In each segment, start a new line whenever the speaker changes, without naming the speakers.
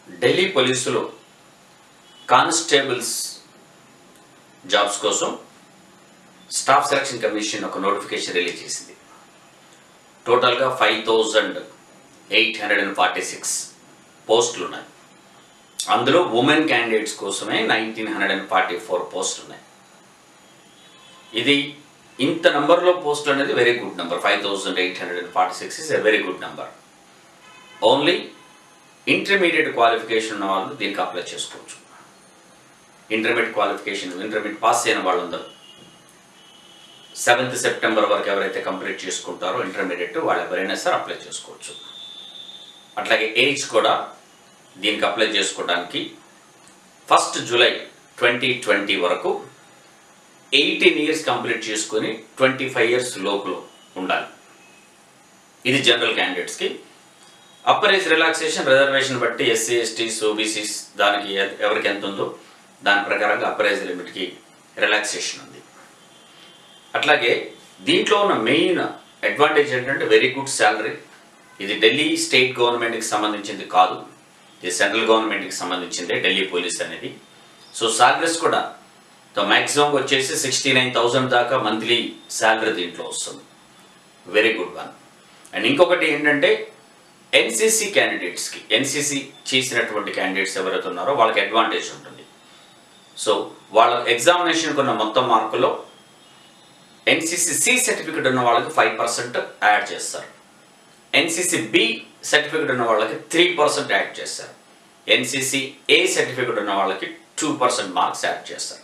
ఢిల్లీ పోలీసులు constables jobs కోసం staff selection commission ఒక నోటిఫికేషన్ రిలీజ్ చేసింది టోటల్గా five thousand eight hundred and forty six పోస్టులు ఉన్నాయి అందులో ఉమెన్ క్యాండిడేట్స్ కోసమే nineteen hundred and forty four పోస్టులు ఉన్నాయి ఇది ఇంత నెంబర్లో పోస్టులు అనేది very good number five thousand eight hundred and forty six is a very good number only intermediate qualification ఉన్న వాళ్ళు దీనికి అప్లై చేసుకోవచ్చు ఇంటర్మీడియట్ క్వాలిఫికేషన్ ఇంటర్మీడియట్ పాస్ అయిన వాళ్ళందరూ సెవెంత్ సెప్టెంబర్ వరకు ఎవరైతే కంప్లీట్ చేసుకుంటారో ఇంటర్మీడియట్ వాళ్ళు ఎవరైనా సరే అప్లై చేసుకోవచ్చు అట్లాగే ఏజ్ కూడా దీనికి అప్లై చేసుకోవడానికి ఫస్ట్ జూలై ట్వంటీ ట్వంటీ వరకు ఎయిటీన్ ఇయర్స్ కంప్లీట్ చేసుకొని ట్వంటీ ఫైవ్ ఇయర్స్ లోపల ఉండాలి ఇది జనరల్ క్యాండిడేట్స్కి అప్పర్ ఏజ్ రిలాక్సేషన్ రిజర్వేషన్ బట్టి ఎస్సీ ఎస్టీస్ ఓబీసీస్ దానికి ఎ- ఎవరికి ఎంత ఉందో దాని ప్రకారంగా అప్పర్ ఏజ్ లిమిట్కి రిలాక్సేషన్ ఉంది అట్లాగే దీంట్లో ఉన్న మెయిన్ అడ్వాంటేజ్ ఏంటంటే వెరీ గుడ్ శాలరీ ఇది ఢిల్లీ స్టేట్ గవర్నమెంట్కి సంబంధించింది కాదు ఇది సెంట్రల్ గవర్నమెంట్కి సంబంధించిందే ఢిల్లీ పోలీస్ అనేది సో సాలరీస్ కూడా మ్యాక్సిమం వచ్చేసి సిక్స్టీ నైన్ థౌజండ్ దాకా మంత్లీ శాలరీ దీంట్లో వస్తుంది వెరీ గుడ్ వన్ అండ్ ఇంకొకటి ఏంటంటే ఎన్సీసీ క్యాండిడేట్స్కి ఎన్సీసీ చేసినటువంటి క్యాండిడేట్స్ ఎవరైతే ఉన్నారో వాళ్ళకి అడ్వాంటేజ్ ఉంటుంది సో వాళ్ళ ఎగ్జామినేషన్కి ఉన్న మొత్తం మార్కులో ఎన్సీసీ సి సర్టిఫికెట్ ఉన్న వాళ్ళకి ఫైవ్ పర్సెంట్ యాడ్ చేస్తారు ఎన్సీసీ బి సర్టిఫికెట్ ఉన్న వాళ్ళకి త్రీ పర్సెంట్ యాడ్ చేస్తారు ఎన్సీసీ ఏ సర్టిఫికెట్ ఉన్న వాళ్ళకి టూ పర్సెంట్ మార్క్స్ యాడ్ చేస్తారు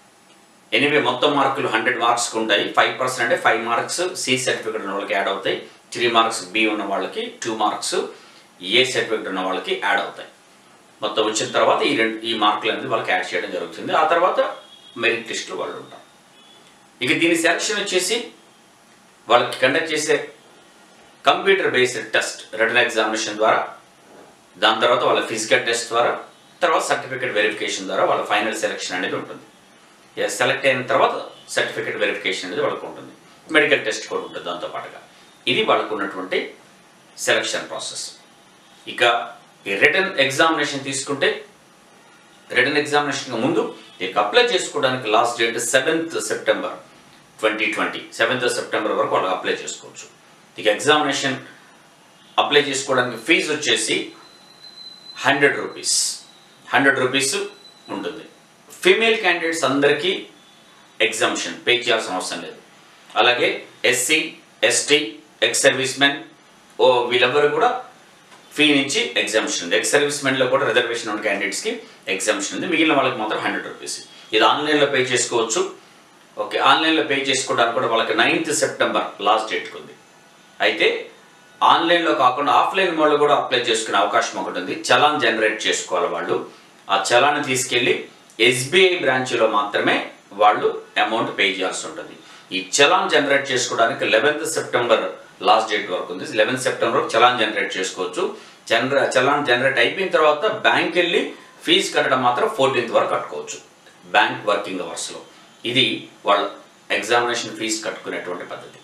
ఎనివే మొత్తం మార్కులు హండ్రెడ్ మార్క్స్కి ఉంటాయి ఫైవ్ పర్సెంట్ అంటే ఫైవ్ మార్క్స్ సి సర్టిఫికెట్ ఉన్న వాళ్ళకి యాడ్ అవుతాయి త్రీ మార్క్స్ బి ఉన్న వాళ్ళకి టూ మార్క్స్ ఏ సర్టిఫికెట్ ఉన్న వాళ్ళకి యాడ్ అవుతాయి మొత్తం వచ్చిన తర్వాత ఈ రెండు ఈ మార్కులు అనేది వాళ్ళకి యాడ్ చేయడం జరుగుతుంది ఆ తర్వాత మెరిట్ లిస్ట్లో వాళ్ళు ఉంటారు ఇక దీని సెలక్షన్ వచ్చేసి వాళ్ళకి కండక్ట్ చేసే computer based test written examination ద్వారా దాని తర్వాత వాళ్ళ ఫిజికల్ టెస్ట్ ద్వారా తర్వాత సర్టిఫికేట్ వెరిఫికేషన్ ద్వారా వాళ్ళ ఫైనల్ సెలక్షన్ అనేది ఉంటుంది సెలెక్ట్ అయిన తర్వాత సర్టిఫికేట్ వెరిఫికేషన్ అనేది వాళ్ళకు ఉంటుంది మెడికల్ టెస్ట్ కూడా ఉంటుంది దాంతో పాటుగా ఇది వాళ్ళకు ఉన్నటువంటి సెలక్షన్ ప్రాసెస్ ఇక ఈ రిటర్న్ ఎగ్జామినేషన్ తీసుకుంటే రిటర్న్ ఎగ్జామినేషన్ ముందు దీనికి అప్లై చేసుకోవడానికి last date seventh September twenty twenty seventh September వరకు వాళ్ళు అప్లై చేసుకోవచ్చు ఇక ఎగ్జామినేషన్ అప్లై చేసుకోవడానికి ఫీజు వచ్చేసి హండ్రెడ్ రూపీస్ హండ్రెడ్ రూపీస్ ఉంటుంది ఫీమేల్ క్యాండిడేట్స్ అందరికీ ఎగ్జామ్షన్ పే చేయాల్సిన అవసరం లేదు అలాగే SC ST ex servicemen ఓ వీళ్ళెవ్వరు కూడా ఫీ నుంచి ఎగ్జామ్షన్ ఉంది ఎక్స్ సర్వీస్ మెన్లో కూడా రిజర్వేషన్ ఉన్న క్యాండిడేట్స్కి ఎగ్జామ్షన్ ఉంది మిగిలిన వాళ్ళకి మాత్రం హండ్రెడ్ రూపీస్ ఇది ఆన్లైన్లో పే చేసుకోవచ్చు ఓకే ఆన్లైన్లో పే చేసుకోవడానికి కూడా వాళ్ళకి నైన్త్ సెప్టెంబర్ లాస్ట్ డేట్కి ఉంది అయితే ఆన్లైన్లో కాకుండా ఆఫ్లైన్ మోడ్లో కూడా అప్లై చేసుకునే అవకాశం ఒకటి ఉంది చలాన్ జనరేట్ చేసుకోవాలి వాళ్ళు ఆ చలాన్ని తీసుకెళ్ళి ఎస్బీఐ బ్రాంచ్లో మాత్రమే వాళ్ళు అమౌంట్ పే చేయాల్సి ఉంటుంది ఈ చలాన్ జనరేట్ చేసుకోవడానికి లెవెన్త్ సెప్టెంబర్ లాస్ట్ డేట్ వరకు ఉంది లెవెన్త్ సెప్టెంబర్ వరకు చలాన్ జనరేట్ చేసుకోవచ్చు జనర చలాన్ జనరేట్ అయిపోయిన తర్వాత బ్యాంక్ వెళ్ళి ఫీజు కట్టడం మాత్రం ఫోర్టీన్త్ వరకు కట్టుకోవచ్చు బ్యాంక్ వర్కింగ్ అవర్స్లో ఇది వాళ్ళ ఎగ్జామినేషన్ ఫీజు కట్టుకునేటువంటి పద్ధతి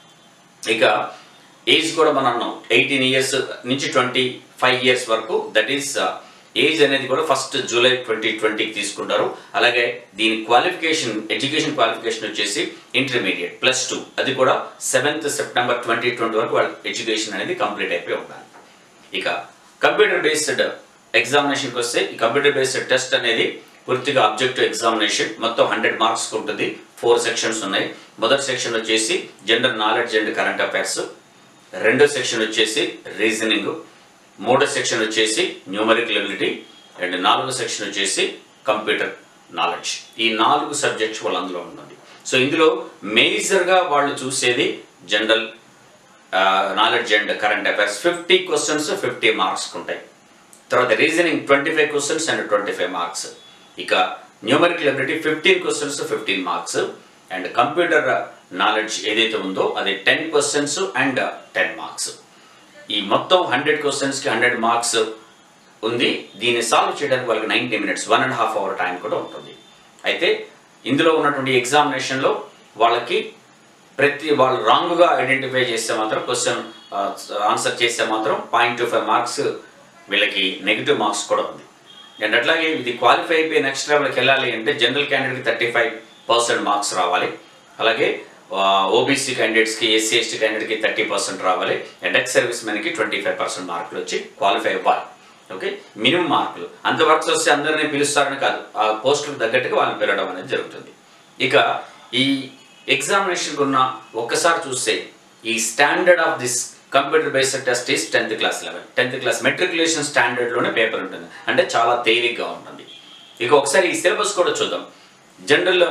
ఇక ఏజ్ కూడా మనం అన్నాం ఎయిటీన్ ఇయర్స్ నుంచి ట్వంటీ ఫైవ్ ఇయర్స్ వరకు దట్ ఈస్ ఏజ్ అనేది కూడా ఫస్ట్ జూలై ట్వంటీ ట్వంటీకి తీసుకుంటారు అలాగే దీని క్వాలిఫికేషన్ ఎడ్యుకేషన్ క్వాలిఫికేషన్ వచ్చేసి ఇంటర్మీడియట్ ప్లస్ టూ అది కూడా సెవెంత్ సెప్టెంబర్ ట్వంటీ ట్వంటీ వరకు వాళ్ళ ఎడ్యుకేషన్ అనేది కంప్లీట్ అయిపోయి ఉండాలి ఇక కంప్యూటర్ బేస్డ్ ఎగ్జామినేషన్కి వస్తే ఈ కంప్యూటర్ బేస్డ్ టెస్ట్ అనేది పూర్తిగా అబ్జెక్టివ్ ఎగ్జామినేషన్ మొత్తం హండ్రెడ్ మార్క్స్ ఉంటుంది ఫోర్ సెక్షన్స్ ఉన్నాయి మొదటి సెక్షన్ వచ్చేసి general knowledge and current affairs రెండో సెక్షన్ వచ్చేసి రీజనింగ్ మూడో సెక్షన్ వచ్చేసి న్యూమరికల్ ఎబిలిటీ అండ్ నాలుగో సెక్షన్ వచ్చేసి కంప్యూటర్ నాలెడ్జ్ ఈ నాలుగు సబ్జెక్ట్స్ వాళ్ళు అందులో ఉన్నది సో ఇందులో మేజర్గా వాళ్ళు చూసేది general knowledge and current affairs fifty questions fifty marks ఉంటాయి తర్వాత reasoning twenty five questions and twenty five marks ఇక numerical ability fifteen questions fifteen marks and computer knowledge ఏదైతే ఉందో అది ten questions and ten marks ఈ మొత్తం hundred క్వశ్చన్స్కి hundred marks ఉంది దీన్ని సాల్వ్ చేయడానికి వాళ్ళకి ninety minutes one and half hour time కూడా ఉంటుంది అయితే ఇందులో ఉన్నటువంటి ఎగ్జామినేషన్లో వాళ్ళకి ప్రతి వాళ్ళు రాంగ్గా ఐడెంటిఫై చేస్తే మాత్రం క్వశ్చన్ ఆన్సర్ చేస్తే మాత్రం పాయింట్ టూ ఫైవ్ మార్క్స్ వీళ్ళకి నెగిటివ్ మార్క్స్ కూడా ఉంది అండ్ అట్లాగే ఇది క్వాలిఫై అయిపోయి నెక్స్ట్ లెవెల్కి వెళ్ళాలి అంటే జనరల్ క్యాండిడేట్కి థర్టీ ఫైవ్ పర్సెంట్ మార్క్స్ రావాలి అలాగే ఓబీసీ క్యాండిడేట్స్కి ఎస్సీ ఎస్టీ క్యాండిడేట్కి థర్టీ పర్సెంట్ రావాలి అండ్ ఎక్స్ సర్వీస్ మెన్కి ట్వంటీ ఫైవ్ పర్సెంట్ మార్కులు వచ్చి క్వాలిఫై అవ్వాలి ఓకే మినిమం మార్కులు అంత వర్క్స్ వస్తే అందరినీ పిలుస్తారని కాదు ఆ పోస్టులకు తగ్గట్టుగా వాళ్ళని పిలవడం అనేది జరుగుతుంది ఇక ఈ ఎగ్జామినేషన్ ఉన్న ఒక్కసారి చూస్తే ఈ standard of this computer based test is tenth class level tenth class matriculation స్టాండర్డ్లోనే పేపర్ ఉంటుంది అంటే చాలా తేలిగ్గా ఉంటుంది ఇక ఒకసారి ఈ సిలబస్ కూడా చూద్దాం general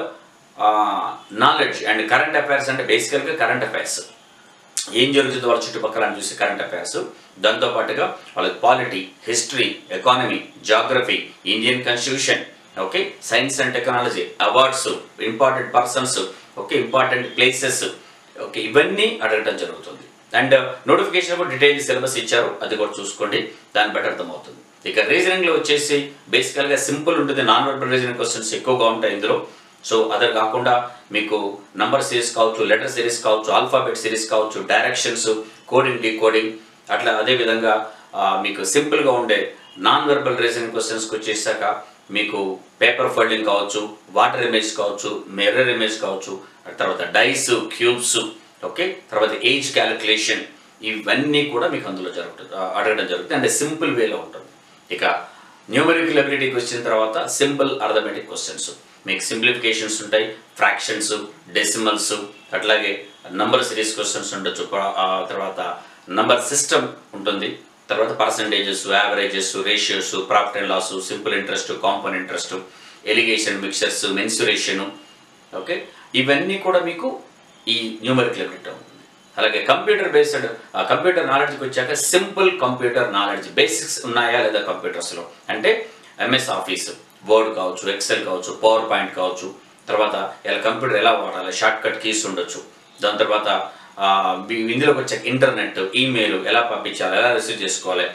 knowledge and current affairs అంటే బేసికల్గా కరెంట్ అఫైర్స్ ఏం జరుగుతుందో వాళ్ళ చుట్టుపక్కల అని చూసి కరెంట్ అఫైర్స్ దాంతోపాటుగా వాళ్ళకి polity history economy geography Indian constitution okay science and technology awards important persons okay important places okay ఇవన్నీ అడగటం జరుగుతుంది అండ్ నోటిఫికేషన్ కూడా డీటెయిల్ సిలబస్ ఇచ్చారు అది కూడా చూసుకోండి దాన్ని బట్టి అర్థమవుతుంది ఇక రీజనింగ్లో వచ్చేసి బేసికల్గా సింపుల్ ఉంటుంది నాన్ వర్బల్ రీజనింగ్ క్వశ్చన్స్ ఎక్కువగా ఉంటాయి ఇందులో సో అదర్ కాకుండా మీకు నంబర్ సిరీస్ కావచ్చు లెటర్ సిరీస్ కావచ్చు ఆల్ఫాబెట్ సిరీస్ కావచ్చు డైరెక్షన్స్ కోడింగ్ డీకోడింగ్ అట్లా అదేవిధంగా ఆ, మీకు సింపుల్గా ఉండే నాన్ వెర్బల్ రీజనింగ్ క్వశ్చన్స్కి వచ్చేసాక మీకు పేపర్ ఫోల్డింగ్ కావచ్చు వాటర్ ఇమేజ్ కావచ్చు మిర్రర్ ఇమేజ్ కావచ్చు ఆ తర్వాత డైస్ క్యూబ్స్ ఓకే తర్వాత ఏజ్ క్యాలిక్యులేషన్ ఇవన్నీ కూడా మీకు అందులో జరుగుతుంది ఆ, అడగడం జరుగుతుంది అంటే సింపుల్ వేలో ఉంటుంది ఇక న్యూమరికల్ అబిలిటీకి వచ్చిన తర్వాత సింపుల్ అర్థమెటిక్ క్వశ్చన్స్ మీకు సింప్లిఫికేషన్స్ ఉంటాయి ఫ్రాక్షన్స్ డెసిమల్స్ అట్లాగే నంబర్ సిరీస్ క్వశ్చన్స్ ఉండొచ్చు ప- ఆ తర్వాత నంబర్ సిస్టమ్ ఉంటుంది తర్వాత percentages averages ratios profit and loss simple interest compound interest alligation mixtures mensuration okay ఇవన్నీ కూడా మీకు ఈ న్యూమరికల్ అబిలిటీ ఉంటుంది అలాగే కంప్యూటర్ బేస్డ్ కంప్యూటర్ నాలెడ్జ్కి వచ్చాక సింపుల్ కంప్యూటర్ నాలెడ్జ్ బేసిక్స్ ఉన్నాయా లేదా కంప్యూటర్స్లో అంటే ఎంఎస్ ఆఫీస్ వర్డ్ కావచ్చు ఎక్సెల్ కావచ్చు పవర్ పాయింట్ కావచ్చు తర్వాత ఇలా కంప్యూటర్ ఎలా వాడాలి షార్ట్ కట్ కీస్ ఉండొచ్చు దాని తర్వాత ఆ, వి- ఇందులోకి వచ్చే ఇంటర్నెట్ ఈమెయిల్ ఎలా పంపించాలి ఎలా రిసీవ్ చేసుకోవాలి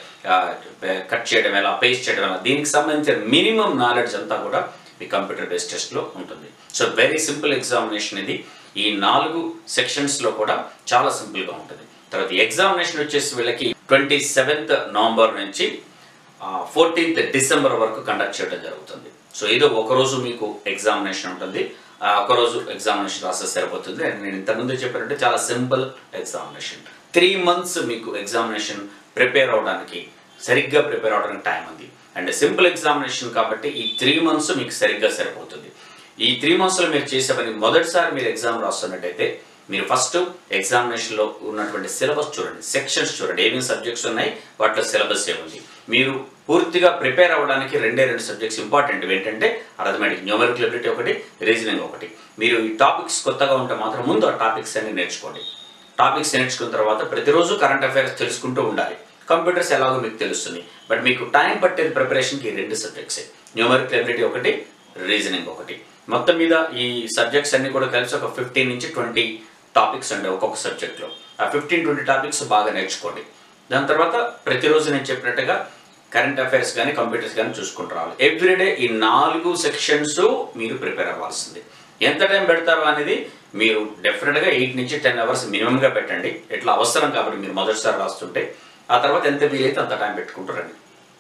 కట్ చేయడం ఎలా పేస్ట్ చేయడం ఎలా దీనికి సంబంధించిన మినిమం నాలెడ్జ్ అంతా కూడా మీ కంప్యూటర్ బేస్డ్ టెస్ట్లో ఉంటుంది సో వెరీ సింపుల్ ఎగ్జామినేషన్ ఇది ఈ నాలుగు సెక్షన్స్లో కూడా చాలా సింపుల్గా ఉంటుంది తర్వాత ఎగ్జామినేషన్ వచ్చేసి వీళ్ళకి ట్వంటీ సెవెంత్ నవంబర్ నుంచి ఫోర్టీన్త్ డిసెంబర్ వరకు కండక్ట్ చేయడం జరుగుతుంది సో ఏదో ఒకరోజు మీకు ఎగ్జామినేషన్ ఉంటుంది ఆ ఒకరోజు ఎగ్జామినేషన్ రాస్తే సరిపోతుంది అండ్ నేను ఇంతకుముందు చెప్పానంటే చాలా సింపుల్ ఎగ్జామినేషన్ త్రీ మంత్స్ మీకు ఎగ్జామినేషన్ ప్రిపేర్ అవడానికి సరిగ్గా ప్రిపేర్ అవడానికి టైం ఉంది అండ్ సింపుల్ ఎగ్జామినేషన్ కాబట్టి ఈ త్రీ మంత్స్ మీకు సరిగ్గా సరిపోతుంది ఈ త్రీ మంత్స్లో మీరు చేసే పని మొదటిసారి మీరు ఎగ్జామ్ రాస్తున్నట్టయితే మీరు ఫస్ట్ ఎగ్జామినేషన్లో ఉన్నటువంటి సిలబస్ చూడండి సెక్షన్స్ చూడండి ఏమేమి సబ్జెక్ట్స్ ఉన్నాయి వాటిలో సిలబస్ ఏముంది మీరు పూర్తిగా ప్రిపేర్ అవ్వడానికి రెండే రెండు సబ్జెక్ట్స్ ఇంపార్టెంట్ ఏంటంటే అర్థమెటిక్ న్యూమరికల్ ఎబిలిటీ ఒకటి రీజనింగ్ ఒకటి మీరు ఈ టాపిక్స్ కొత్తగా ఉంటే మాత్రం ముందు ఆ టాపిక్స్ అన్ని నేర్చుకోండి టాపిక్స్ నేర్చుకున్న తర్వాత ప్రతిరోజు కరెంట్ అఫైర్స్ తెలుసుకుంటూ ఉండాలి కంప్యూటర్స్ ఎలాగో మీకు తెలుస్తుంది బట్ మీకు టైం పట్టేది ప్రిపరేషన్కి ఈ రెండు సబ్జెక్ట్సే న్యూమరికల్ ఎబిలిటీ ఒకటి రీజనింగ్ ఒకటి మొత్తం మీద ఈ సబ్జెక్ట్స్ అన్ని కూడా కలిసి ఒక ఫిఫ్టీన్ నుంచి ట్వంటీ టాపిక్స్ ఉంటాయి ఒక్కొక్క సబ్జెక్ట్లో ఆ ఫిఫ్టీన్ ట్వంటీ టాపిక్స్ బాగా నేర్చుకోండి దాని తర్వాత ప్రతిరోజు నేను చెప్పినట్టుగా కరెంట్ అఫైర్స్ కానీ కంప్యూటర్స్ కానీ చూసుకుంటూ రావాలి ఎవ్రీడే ఈ నాలుగు సెక్షన్స్ మీరు ప్రిపేర్ అవ్వాల్సింది ఎంత టైం పెడతారు అనేది మీరు డెఫినెట్గా ఎయిట్ నుంచి టెన్ అవర్స్ మినిమంగా పెట్టండి ఇట్లా అవసరం కాబట్టి మీరు మొదటిసారి రాస్తుంటే ఆ తర్వాత ఎంత వీలైతే అంత టైం పెట్టుకుంటారండి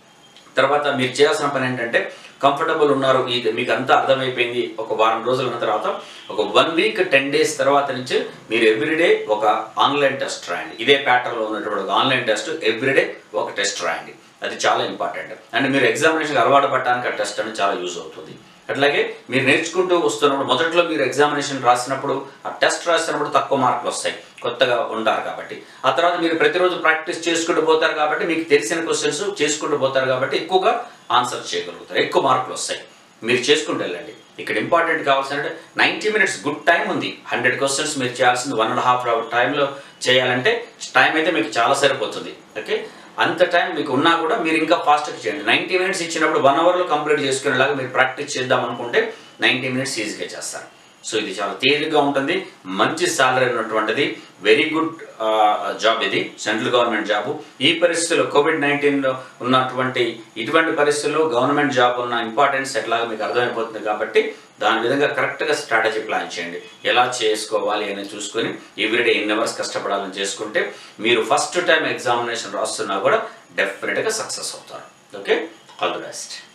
తర్వాత మీరు చేయాల్సిన పని ఏంటంటే కంఫర్టబుల్ ఉన్నారు ఇది మీకు అంతా అర్థమైపోయింది ఒక వారం రోజులు ఉన్న తర్వాత ఒక వన్ వీక్ టెన్ డేస్ తర్వాత నుంచి మీరు ఎవ్రీడే ఒక ఆన్లైన్ టెస్ట్ రాయండి ఇదే ప్యాటర్న్లో ఉన్నటువంటి ఒక ఆన్లైన్ టెస్ట్ ఎవ్రీడే ఒక టెస్ట్ రాయండి అది చాలా ఇంపార్టెంట్ అండ్ మీరు ఎగ్జామినేషన్కి అలవాటు పడడానికి ఆ టెస్ట్ అనేది చాలా యూజ్ అవుతుంది అట్లాగే మీరు నేర్చుకుంటూ వస్తున్నప్పుడు మొదట్లో మీరు ఎగ్జామినేషన్ రాసినప్పుడు ఆ టెస్ట్ రాసినప్పుడు తక్కువ మార్కులు వస్తాయి కొత్తగా ఉంటారు కాబట్టి ఆ తర్వాత మీరు ప్రతిరోజు ప్రాక్టీస్ చేసుకుంటూ పోతారు కాబట్టి మీకు తెలిసిన క్వశ్చన్స్ చేసుకుంటూ పోతారు కాబట్టి ఎక్కువగా ఆన్సర్ చేయగలుగుతారు ఎక్కువ మార్కులు వస్తాయి మీరు చేసుకుంటూ వెళ్ళండి ఇక్కడ ఇంపార్టెంట్ కావాల్సిందంటే నైంటీ మినిట్స్ గుడ్ టైం ఉంది హండ్రెడ్ క్వశ్చన్స్ మీరు చేయాల్సింది వన్ అండ్ హాఫ్ అవర్ టైంలో చేయాలంటే టైం అయితే మీకు చాలా సరిపోతుంది ఓకే అంత టైం మీకు ఉన్నా కూడా మీరు ఇంకా ఫాస్ట్గా చేయండి నైంటీ మినిట్స్ ఇచ్చినప్పుడు వన్ అవర్లో కంప్లీట్ చేసుకునేలాగా మీరు ప్రాక్టీస్ చేద్దాం అనుకుంటే నైంటీ మినిట్స్ ఈజీగా చేస్తారు సో ఇది చాలా తేలిగ్గా ఉంటుంది మంచి సాలరీ ఉన్నటువంటిది వెరీ గుడ్ జాబ్ ఇది సెంట్రల్ గవర్నమెంట్ జాబ్ ఈ పరిస్థితుల్లో కోవిడ్ నైన్టీన్లో ఉన్నటువంటి ఇటువంటి పరిస్థితుల్లో గవర్నమెంట్ జాబ్ ఉన్న ఇంపార్టెన్స్ ఎట్లాగో మీకు అర్థమైపోతుంది కాబట్టి దాని విధంగా కరెక్ట్గా స్ట్రాటజీ ప్లాన్ చేయండి ఎలా చేసుకోవాలి అని చూసుకొని ఎవ్రీడే ఎన్ని అవర్స్ కష్టపడాలని చేసుకుంటే మీరు ఫస్ట్ టైం ఎగ్జామినేషన్ రాస్తున్నా కూడా డెఫినెట్గా సక్సెస్ అవుతారు ఓకే ఆల్ ది బెస్ట్